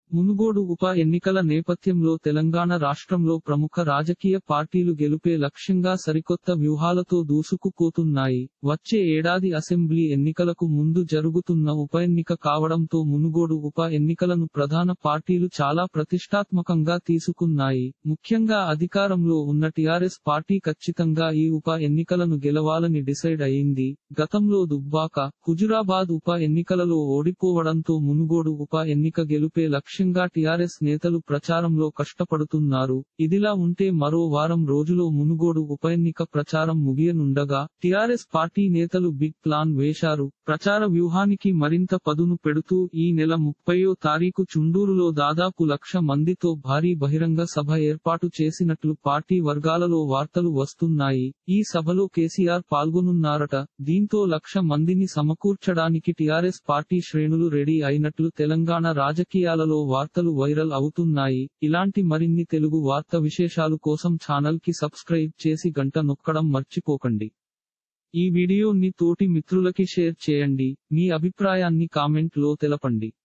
మునుగోడు ఉప ఎన్నికల నేపథ్యంలో తెలంగాణ రాష్ట్రంలో ప్రముఖ రాజకీయ పార్టీలు గెలుపే లక్ష్యంగా సరికొత్త వ్యూహాలతో దూసుకుపోతున్నాయి వచ్చే ఏడాది అసెంబ్లీ ఎన్నికలకు ముందు జరుగుతున్న ఉప ఎన్నిక కావడంతో మునుగోడు ఉప ఎన్నికలను ప్రధాన పార్టీలు చాలా ప్రతిష్టాత్మకంగా తీసుకున్నాయి ముఖ్యంగా అధికారంలో ఉన్న టిఆర్ఎస్ పార్టీ ఖచ్చితంగా ఈ ఉప ఎన్నికలను గెలవాలని డిసైడ్ అయింది గతంలో దుబ్బాక హుజురాబాద్ ఉప ఎన్నికలలో ఓడిపోవడంతో మునుగోడు ఉప ఎన్నిక గెలుపే లక్ష్యంగా టిఆర్ఎస్ నేతలు ప్రచారంలో కష్టపడుతున్నారు ఇదిలా ఉంటే మరో వారం రోజులో మునుగోడు ఉప ఎన్నిక ప్రచారం ముగియనుండగా టిఆర్ఎస్ పార్టీ నేతలు బిగ్ ప్లాన్ వేశారు ప్రచార వ్యూహానికి మరింత పదును పెడుతూ ఈ నెల ముప్పయో తారీఖు చుండూరులో దాదాపు లక్ష మందితో భారీ బహిరంగ సభ ఏర్పాటు చేసినట్లు పార్టీ వర్గాలలో వార్తలు వస్తున్నాయి ఈ సభలో కేసీఆర్ పాల్గొనున్నారట దీంతో లక్ష మందిని సమకూర్చడానికి టిఆర్ఎస్ పార్టీ శ్రేణులు రెడీ అయినట్లు తెలంగాణ రాజకీయాలలో వార్తలు వైరల్ అవుతున్నాయి ఇలాంటి మరిన్ని తెలుగు వార్త విశేషాలు కోసం ఛానల్ కి సబ్స్క్రైబ్ చేసి గంట నొక్కడం మర్చిపోకండి ఈ వీడియోని తోటి మిత్రులకి షేర్ చేయండి మీ అభిప్రాయాన్ని కామెంట్ లో తెలపండి